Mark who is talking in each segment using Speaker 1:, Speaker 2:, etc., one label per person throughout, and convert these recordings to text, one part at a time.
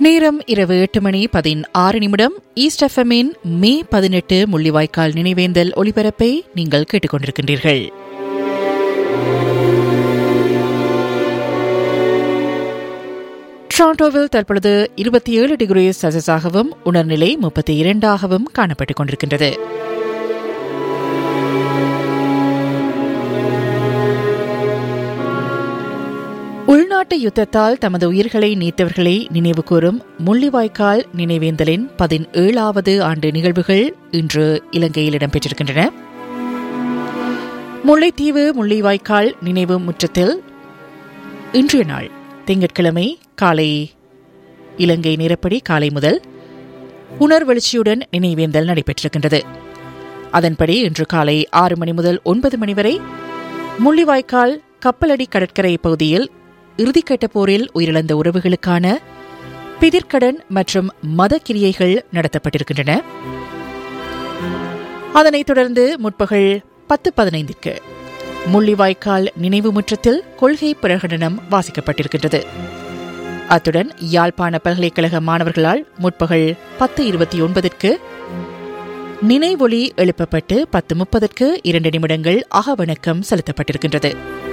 Speaker 1: நேரம் இரவு எட்டு மணி பதினாறு நிமிடம் ஈஸ்ட் எஃப்எம்மின் மே பதினெட்டு முள்ளிவாய்க்கால் நினைவேந்தல் ஒளிபரப்பை நீங்கள் கேட்டுக்கொண்டிருக்கின்றீர்கள் டொரண்டோவில் தற்பொழுது இருபத்தி ஏழு டிகிரி செல்சியஸாகவும் உணர்நிலை முப்பத்தி இரண்டாகவும் காணப்பட்டுக் கொண்டிருக்கின்றது உள்நாட்டு யுத்தத்தால் தமது உயிர்களை நீத்தவர்களை நினைவுகூரும் முள்ளிவாய்க்கால் நினைவேந்தலின் பதினேழாவது ஆண்டு நிகழ்வுகள் இன்று இலங்கையில் இடம்பெற்றிருக்கின்றன முல்லைத்தீவு முள்ளிவாய்க்கால் நினைவு முற்றத்தில் இன்றைய நாள் திங்கட்கிழமை காலை இலங்கை நேரப்படி காலை முதல் உணர்வெழுச்சியுடன் நினைவேந்தல் நடைபெற்றிருக்கின்றது அதன்படி இன்று காலை ஆறு மணி முதல் ஒன்பது மணி வரை முள்ளிவாய்க்கால் கப்பலடி கடற்கரை பகுதியில் இறுதிக்கட்ட போரில் உயிரிழந்த உறவுகளுக்கான பிதிர்க்கடன் மற்றும் மத கிரியைகள் நடத்தப்பட்டிருக்கின்றன அதனைத் தொடர்ந்து முற்பகல் பத்து பதினைந்திற்கு முள்ளிவாய்க்கால் நினைவு முற்றத்தில் கொள்கை பிரகடனம் வாசிக்கப்பட்டிருக்கின்றது அத்துடன் யாழ்ப்பாண பல்கலைக்கழக மாணவர்களால் முற்பகல் பத்து இருபத்தி ஒன்பதற்கு நினைவொலி எழுப்பப்பட்டு பத்து முப்பதற்கு இரண்டு நிமிடங்கள் அகவணக்கம் செலுத்தப்பட்டிருக்கின்றது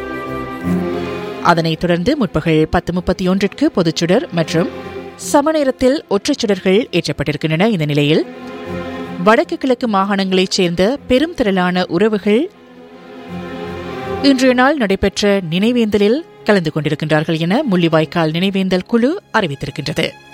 Speaker 1: அதனைத் தொடர்ந்து முற்பகல் பத்து முப்பத்தி ஒன்றிற்கு பொதுச்சுடர் மற்றும் சமநேரத்தில் ஒற்றைச் சுடர்கள் ஏற்றப்பட்டிருக்கின்றன இந்த நிலையில் வடக்கு கிழக்கு மாகாணங்களைச் சேர்ந்த பெரும் திரளான உறவுகள் இன்றைய நாள் நடைபெற்ற நினைவேந்தலில் கலந்து கொண்டிருக்கின்றார்கள் என முள்ளிவாய்க்கால் நினைவேந்தல் குழு அறிவித்திருக்கின்றது